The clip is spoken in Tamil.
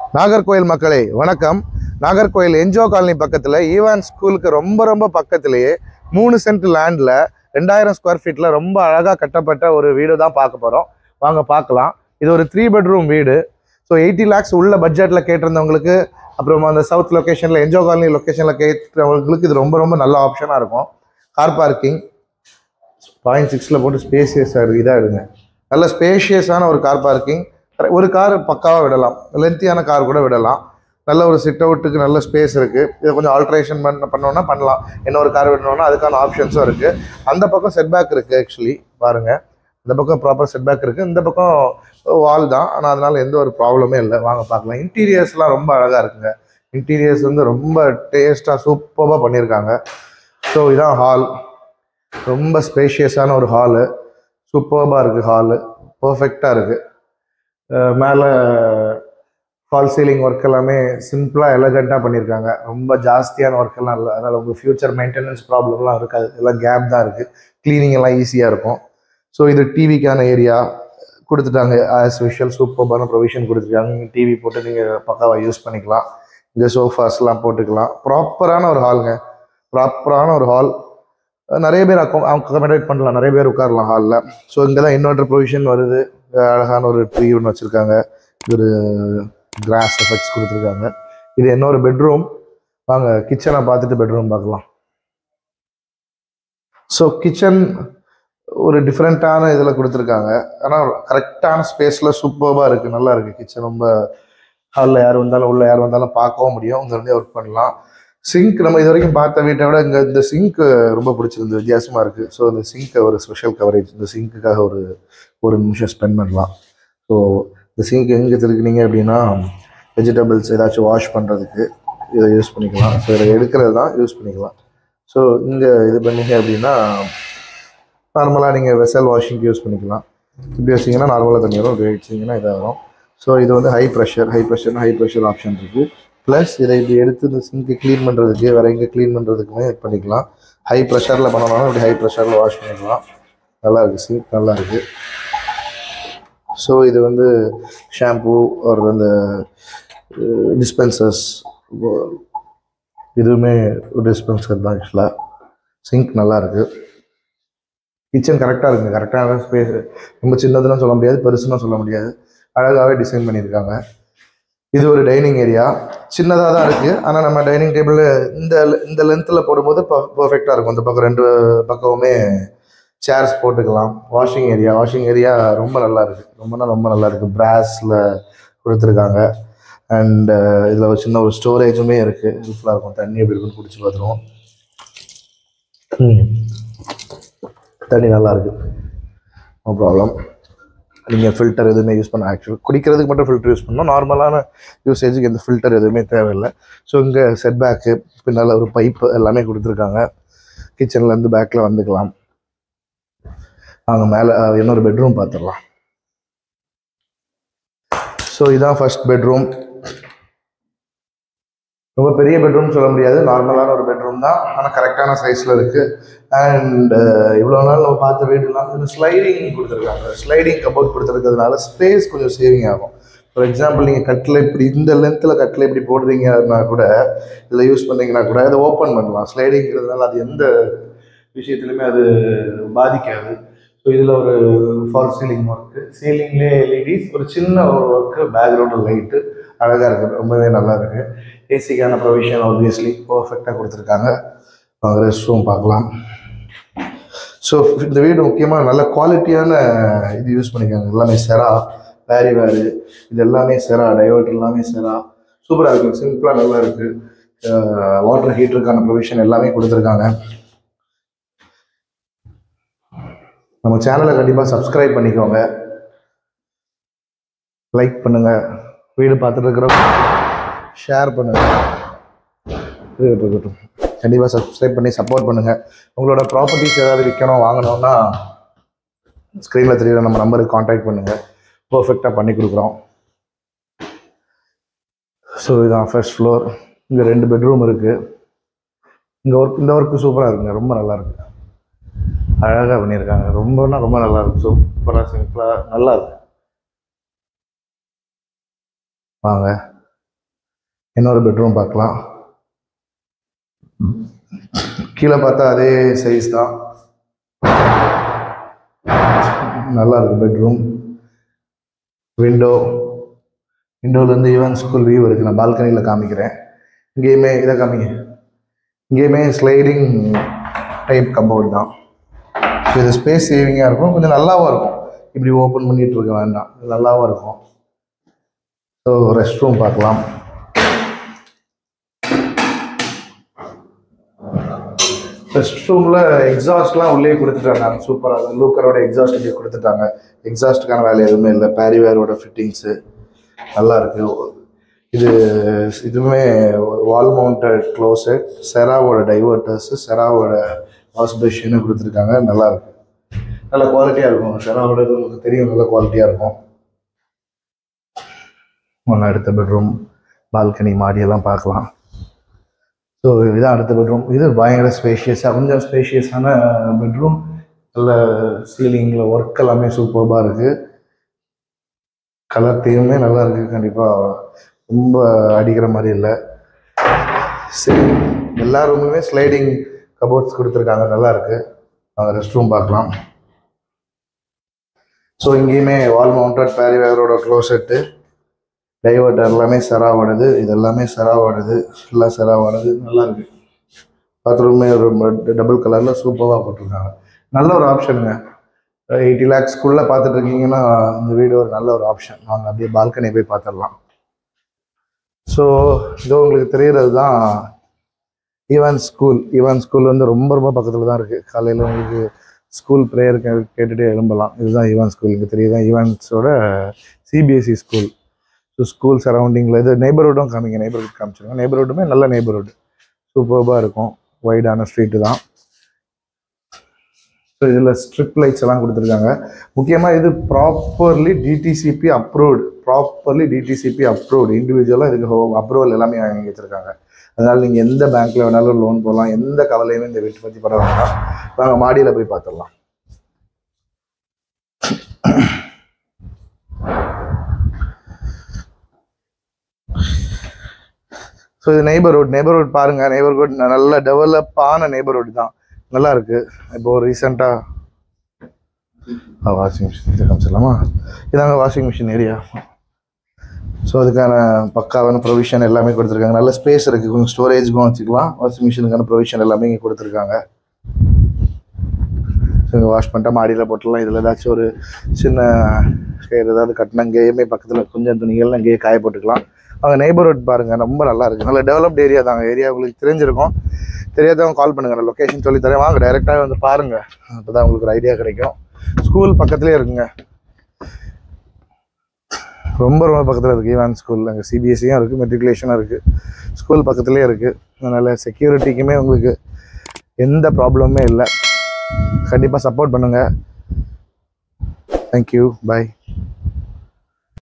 நாகர்கோயில் மக்களே வணக்கம் நாகர்கோயில் என்ஜோ காலனி பக்கத்தில் ஈவான் ஸ்கூலுக்கு ரொம்ப ரொம்ப பக்கத்திலேயே மூணு சென்ட் லேண்டில் ரெண்டாயிரம் ஸ்கொயர் ஃபீட்டில் ரொம்ப அழகாக கட்டப்பட்ட ஒரு வீடு தான் பார்க்க போகிறோம் வாங்க பார்க்கலாம் இது ஒரு த்ரீ பெட்ரூம் வீடு ஸோ எயிட்டி லேக்ஸ் உள்ள பட்ஜெட்டில் கேட்டிருந்தவங்களுக்கு அப்புறம் அந்த சவுத் லொக்கேஷனில் என்ஜோ காலனி லொக்கேஷனில் கேட்குறவங்களுக்கு இது ரொம்ப ரொம்ப நல்ல ஆப்ஷனாக இருக்கும் கார் பார்க்கிங் பாயிண்ட் சிக்ஸில் போட்டு ஸ்பேசியஸாக இருக்குது இதாக எடுங்க நல்ல ஸ்பேஷியஸான ஒரு கார் பார்க்கிங் ஒரு கார் பக்காவாக விடலாம் லென்த்தியான கார் கூட விடலாம் நல்ல ஒரு சிட் அவுட்டுக்கு நல்ல ஸ்பேஸ் இருக்குது இதை கொஞ்சம் ஆல்ட்ரேஷன் பண்ண பண்ணோன்னா பண்ணலாம் இன்னொரு கார் விடணும்னா அதுக்கான ஆப்ஷன்ஸும் இருக்குது அந்த பக்கம் செட்பேக் இருக்குது ஆக்சுவலி பாருங்கள் இந்த பக்கம் ப்ராப்பர் செட்பேக் இருக்குது இந்த பக்கம் வால் தான் ஆனால் அதனால் எந்த ஒரு ப்ராப்ளமே இல்லை வாங்க பார்க்கலாம் இன்டீரியர்ஸ்லாம் ரொம்ப அழகாக இருக்குங்க இன்டீரியர்ஸ் வந்து ரொம்ப டேஸ்ட்டாக சூப்பராக பண்ணியிருக்காங்க ஸோ இதான் ஹால் ரொம்ப ஸ்பேஷியஸான ஒரு ஹாலு சூப்பர்பாக இருக்குது ஹாலு பர்ஃபெக்டாக இருக்குது மேலே ஃபால் சீலிங் ஒர்க் எல்லாமே சிம்பிளாக எலகண்ட்டாக பண்ணியிருக்காங்க ரொம்ப ஜாஸ்தியான ஒர்க் எல்லாம் இல்லை அதனால் உங்கள் ஃப்யூச்சர் மெயின்டெனன்ஸ் ப்ராப்ளம்லாம் இருக்காது எல்லாம் கேப் தான் இருக்குது க்ளீனிங் எல்லாம் ஈஸியாக இருக்கும் ஸோ இது டிவிக்கான ஏரியா கொடுத்துட்டாங்க ஆஸ் விஷுவல் சூப்பர்பான ப்ரொவிஷன் கொடுத்துருக்காங்க நீங்கள் டிவி போட்டு நீங்கள் பக்காவாக யூஸ் பண்ணிக்கலாம் இங்கே சோஃபாஸ்லாம் போட்டுக்கலாம் ப்ராப்பரான ஒரு ஹாலுங்க ப்ராப்பரான ஒரு ஹால் நிறைய பேர் அக்கோ அக்கமடேட் பண்ணலாம் நிறைய பேர் உட்காரலாம் ஹாலில் ஸோ இங்கே தான் இன்வெர்டர் ப்ரொவிஷன் வருது அழகான ஒரு ட்ரீ ஒன்று வச்சுருக்காங்க ஒரு கிராஸ் எஃபெக்ட்ஸ் கொடுத்துருக்காங்க இது இன்னொரு பெட்ரூம் வாங்க கிச்சனை பார்த்துட்டு பெட்ரூம் பார்க்கலாம் ஸோ கிச்சன் ஒரு டிஃப்ரெண்ட்டான இதில் கொடுத்துருக்காங்க ஆனால் கரெக்டான ஸ்பேஸில் சூப்பராக இருக்குது நல்லா இருக்குது கிச்சன் ரொம்ப ஹாலில் யார் வந்தாலும் உள்ள யார் வந்தாலும் பார்க்கவும் முடியும் இங்கேருந்தே ஒர்க் பண்ணலாம் சிங்க் நம்ம இது வரைக்கும் பார்த்த வீட்டை விட இங்கே இந்த சிங்க் ரொம்ப பிடிச்சிருந்து வித்தியாசமாக இருக்குது ஸோ இந்த சிங்க்கை ஒரு ஸ்பெஷல் கவரேஜ் இந்த சிங்க்குக்காக ஒரு ஒரு நிமிஷம் ஸ்பெண்ட் பண்ணலாம் ஸோ இந்த சிங்க் எங்கே திருக்குனீங்க அப்படின்னா வெஜிடபிள்ஸ் ஏதாச்சும் வாஷ் பண்ணுறதுக்கு இதை யூஸ் பண்ணிக்கலாம் ஸோ இதை எடுக்கிறது தான் யூஸ் பண்ணிக்கலாம் ஸோ இங்கே இது பண்ணீங்க அப்படின்னா நார்மலாக நீங்கள் வெசல் வாஷிங்க்கு யூஸ் பண்ணிக்கலாம் இப்படி வச்சிங்கன்னா நார்மலாக தண்ணி வரும் இப்படி வச்சிங்கன்னா இதாக வரும் ஸோ இது வந்து ஹை ப்ரெஷர் ஹை ப்ரெஷர்னா ஹை ப்ரெஷர் ஆப்ஷன் இருக்குது ப்ளஸ் இதை இப்படி எடுத்து இந்த சிங்க்கு க்ளீன் பண்ணுறதுக்கு வேற எங்கே க்ளீன் பண்ணுறதுக்குமே இது பண்ணிக்கலாம் ஹை ப்ரெஷரில் பண்ணனாலும் இப்படி ஹை ப்ரெஷரில் வாஷ் பண்ணிக்கலாம் நல்லா இருக்குது சிங்க் நல்லா இருக்குது ஸோ இது வந்து ஷாம்பு ஒரு அந்த டிஸ்பென்சர்ஸ் இதுவுமே ஒரு டிஸ்பென்சர் தான் ஆக்சுவலாக சிங்க் நல்லா இருக்குது கிச்சன் கரெக்டாக இருக்குங்க கரெக்டான ஸ்பேஸ் ரொம்ப சின்னதுன்னு சொல்ல முடியாது பெருசுன்னு சொல்ல முடியாது அழகாகவே டிசைன் பண்ணியிருக்காங்க இது ஒரு டைனிங் ஏரியா சின்னதாக தான் இருக்குது ஆனால் நம்ம டைனிங் டேபிள் இந்த இந்த லென்த்தில் போடும்போது பர்ஃபெக்டாக இருக்கும் இந்த பக்கம் ரெண்டு பக்கமுமே சேர்ஸ் போட்டுக்கலாம் வாஷிங் ஏரியா வாஷிங் ஏரியா ரொம்ப நல்லா இருக்குது ரொம்பனா ரொம்ப நல்லா இருக்குது பிராஸில் கொடுத்துருக்காங்க அண்ட் இதில் ஒரு சின்ன ஒரு ஸ்டோரேஜுமே இருக்குது யூஸ்ஃபுல்லாக இருக்கும் தண்ணி எப்படி இருக்குன்னு குடிச்சு பார்த்துருவோம் ம். தண்ணி நல்லா இருக்கு நோ ப்ராப்ளம் நீங்கள் ஃபில்டர் எதுவுமே யூஸ் பண்ண ஆக்சுவல் குடிக்கிறதுக்கு மட்டும் ஃபில்டர் யூஸ் பண்ணணும் நார்மலான யூசேஜுக்கு எந்த ஃபில்டர் எதுவுமே தேவையில்லை ஸோ இங்கே செட் பேக்கு பின்னால் ஒரு பைப்பு எல்லாமே கொடுத்துருக்காங்க கிச்சன்லேருந்து பேக்கில் வந்துக்கலாம் அங்கே மேலே இன்னொரு பெட்ரூம் பார்த்துடலாம் ஸோ இதான் ஃபர்ஸ்ட் பெட்ரூம் ரொம்ப பெரிய பெட்ரூம் சொல்ல முடியாது நார்மலான ஒரு பெட்ரூம் தான் ஆனால் கரெக்டான சைஸில் இருக்குது அண்ட் இவ்வளோ நாள் நம்ம பார்த்த வீடுலாம் கொஞ்சம் ஸ்லைடிங் கொடுத்துருக்காங்க ஸ்லைடிங் கபோர்ட் கொடுத்துருக்கிறதுனால ஸ்பேஸ் கொஞ்சம் சேவிங் ஆகும் ஃபார் எக்ஸாம்பிள் நீங்கள் கட்டில் இப்படி இந்த லென்த்தில் கட்டில் இப்படி போடுறீங்கன்னா கூட இதில் யூஸ் பண்ணீங்கன்னா கூட அதை ஓப்பன் பண்ணலாம் ஸ்லைடிங்கிறதுனால அது எந்த விஷயத்துலையுமே அது பாதிக்காது ஸோ இதில் ஒரு ஃபால் சீலிங் ஒர்க்கு சீலிங்லேயே எல்இடிஸ் ஒரு சின்ன ஒரு ஒர்க்கு பேக்ரவுண்டு லைட்டு அழகாக இருக்குது ரொம்பவே நல்லா இருக்குது ஏசிக்கான ப்ரொவிஷன் ஆப்வியஸ்லி பர்ஃபெக்டாக கொடுத்துருக்காங்க வாங்க ரெஸ்ட் ரூம் பார்க்கலாம் ஸோ இந்த வீடு முக்கியமாக நல்ல குவாலிட்டியான இது யூஸ் பண்ணிக்காங்க எல்லாமே செரா வேரி வேறு இது எல்லாமே செரா டைவர்ட் எல்லாமே செரா சூப்பராக இருக்குது சிம்பிளாக நல்லா இருக்குது வாட்டர் ஹீட்டருக்கான ப்ரொவிஷன் எல்லாமே கொடுத்துருக்காங்க நம்ம சேனலை கண்டிப்பாக சப்ஸ்கிரைப் பண்ணிக்கோங்க லைக் பண்ணுங்க வீடு பார்த்துட்டு இருக்கிறவங்க ஷேர் பண்ணுங்க இருக்கட்டும், இருக்கட்டும். கண்டிப்பாக சப்ஸ்கிரைப் பண்ணி சப்போர்ட் பண்ணுங்க உங்களோட ப்ராப்பர்ட்டிஸ் ஏதாவது விற்கணும் வாங்கணும்னா ஸ்க்ரீனில் தெரியுற நம்ம நம்பருக்கு காண்டாக்ட் பண்ணுங்க பர்ஃபெக்டாக பண்ணி கொடுக்குறோம் ஸோ இதுதான் ஃபர்ஸ்ட் ஃப்ளோர் இங்கே ரெண்டு பெட்ரூம் இருக்குது இங்கே ஒர்க் இந்த ஒர்க்கு சூப்பராக இருக்குங்க ரொம்ப நல்லா இருக்கு அழகாக பண்ணியிருக்காங்க ரொம்பனா ரொம்ப நல்லா இருக்கு சூப்பராக சிம்பிளாக நல்லா இருக்கு வாங்க இன்னொரு பெட்ரூம் பார்க்கலாம் கீழே பார்த்தா அதே சைஸ் தான் நல்லா இருக்கு பெட்ரூம் விண்டோ விண்டோலேருந்து ஈவன் ஸ்கூல் வியூ இருக்குது நான் பால்கனியில் காமிக்கிறேன் இங்கேயுமே இதை காமிங்க இங்கேயுமே ஸ்லைடிங் டைப் கம்பவுண்ட் தான் ஸோ இது ஸ்பேஸ் சேவிங்காக இருக்கும் கொஞ்சம் நல்லாவும் இருக்கும் இப்படி ஓப்பன் பண்ணிட்டு இருக்க வேண்டாம் இது நல்லாவும் இருக்கும் ஸோ ரெஸ்ட் ரூம் பார்க்கலாம் ரெஸ்ட் ரூமில் எக்ஸாஸ்ட்லாம் உள்ளே கொடுத்துட்டாங்க சூப்பராக லூக்கரோட எக்ஸாஸ்ட் இங்கே கொடுத்துட்டாங்க எக்ஸாஸ்ட்டுக்கான வேலை எதுவுமே இல்லை பேரிவேரோட ஃபிட்டிங்ஸு நல்லா இருக்கு இது இதுவுமே வால் மவுண்டட் க்ளோசட் செராவோட டைவர்ட்டர்ஸு செராவோட வாஷ் பேஷின்னு கொடுத்துருக்காங்க நல்லா இருக்கு நல்ல குவாலிட்டியாக இருக்கும் செராவோட இது உங்களுக்கு தெரியும் நல்ல குவாலிட்டியாக இருக்கும் ஒன்று அடுத்த பெட்ரூம் பால்கனி மாடியெல்லாம் பார்க்கலாம் ஸோ இதுதான் அடுத்த பெட்ரூம் இது பயங்கர ஸ்பேஷியஸாக கொஞ்சம் ஸ்பேஷியஸான பெட்ரூம் நல்ல சீலிங்கில் ஒர்க் எல்லாமே சூப்பர்பாக இருக்குது கலர் தீமுமே நல்லா இருக்குது கண்டிப்பாக ரொம்ப அடிக்கிற மாதிரி இல்லை சரி எல்லா ரூம்லையுமே ஸ்லைடிங் கபோர்ட்ஸ் கொடுத்துருக்காங்க நல்லா இருக்கு ரெஸ்ட் ரூம் பார்க்கலாம் ஸோ இங்கேயுமே வால் மவுண்டட் பேரிவேரோட க்ளோசெட்டு டைவர்ட்டர் எல்லாமே செராவோடது இது எல்லாமே செராவோடது எல்லாம் செராவோடது நல்லா இருக்கு பாத்ரூமே ஒரு டபுள் கலரில் சூப்பராக போட்டிருக்காங்க நல்ல ஒரு ஆப்ஷனுங்க எயிட்டி லேக்ஸ்க்குள்ளே பார்த்துட்டு இருக்கீங்கன்னா இந்த வீடு ஒரு நல்ல ஒரு ஆப்ஷன் வாங்க அப்படியே பால்கனி போய் பார்த்துடலாம் ஸோ இதோ உங்களுக்கு தெரியறது தான் ஈவன் ஸ்கூல் ஈவன் ஸ்கூல் வந்து ரொம்ப ரொம்ப பக்கத்தில் தான் இருக்குது காலையில் உங்களுக்கு ஸ்கூல் ப்ரேயர் கேட்டுட்டு எழும்பலாம் இதுதான் ஈவன் ஸ்கூல் இங்கே தெரியுதான் ஈவன்ஸோட சிபிஎஸ்சி ஸ்கூல் ஸோ ஸ்கூல் சரௌண்டிங்கில் இது நெய்பர்ஹுட்டும் காமிங்க நெய்பர்ஹுட் காமிச்சிருங்க நெய்பர்ஹுட்டுமே நல்ல நெய்பர்ஹுட் சூப்பர்பாக இருக்கும் வைடான ஸ்ட்ரீட்டு தான் ஸோ இதில் ஸ்ட்ரிப் லைட்ஸ் எல்லாம் கொடுத்துருக்காங்க முக்கியமாக இது properly DTCP approved properly DTCP approved இண்டிவிஜுவலாக இதுக்கு அப்ரூவல் எல்லாமே வாங்கி வச்சுருக்காங்க அதனால் நீங்கள் எந்த பேங்க்கில் வேணாலும் லோன் போடலாம் எந்த கவலையுமே இந்த வீட்டை பற்றி பட வேண்டாம் வாங்க மாடியில் போய் பார்த்துடலாம் ஸோ இது நெய்பர்ஹுட் நெய்பர்ஹுட் பாருங்க நெய்பர்ஹுட் நல்ல டெவலப்பான நெய்பர்ஹுட் தான் நல்லா இருக்கு இப்போ ரீசெண்டாக வாஷிங் மிஷின் இது காமிச்சிடலாமா இதாங்க வாஷிங் மிஷின் ஏரியா ஸோ அதுக்கான பக்காவான ப்ரொவிஷன் எல்லாமே கொடுத்துருக்காங்க நல்ல ஸ்பேஸ் இருக்குது கொஞ்சம் ஸ்டோரேஜுக்கும் வச்சுக்கலாம் வாஷிங் மிஷினுக்கான ப்ரொவிஷன் எல்லாமே இங்கே கொடுத்துருக்காங்க ஸோ இங்கே வாஷ் பண்ணிட்டா மாடியில் போட்டுடலாம் இதில் ஏதாச்சும் ஒரு சின்ன கயிறு ஏதாவது கட்டினா இங்கேயுமே பக்கத்தில் கொஞ்சம் துணிகள் அங்கேயே காய போட்டுக்கலாம் அவங்க நெய்பர்ஹுட் பாருங்கள் ரொம்ப நல்லா இருக்குது நல்ல டெவலப்ட் ஏரியா தாங்க ஏரியா உங்களுக்கு தெரிஞ்சிருக்கும் தெரியாதவங்க கால் பண்ணுங்க நான் லொக்கேஷன் சொல்லி தரேன் வாங்க டைரெக்டாக வந்து பாருங்கள் அப்போ தான் உங்களுக்கு ஒரு ஐடியா கிடைக்கும் ஸ்கூல் பக்கத்துலேயே இருக்குங்க ரொம்ப ரொம்ப பக்கத்தில் இருக்குது ஈவான் ஸ்கூல் அங்கே சிபிஎஸ்சியும் இருக்குது மெட்ரிகுலேஷனும் இருக்குது ஸ்கூல் பக்கத்துலேயே இருக்குது அதனால் செக்யூரிட்டிக்குமே உங்களுக்கு எந்த ப்ராப்ளமுமே இல்லை கண்டிப்பாக சப்போர்ட் பண்ணுங்கள் தேங்க்யூ பாய்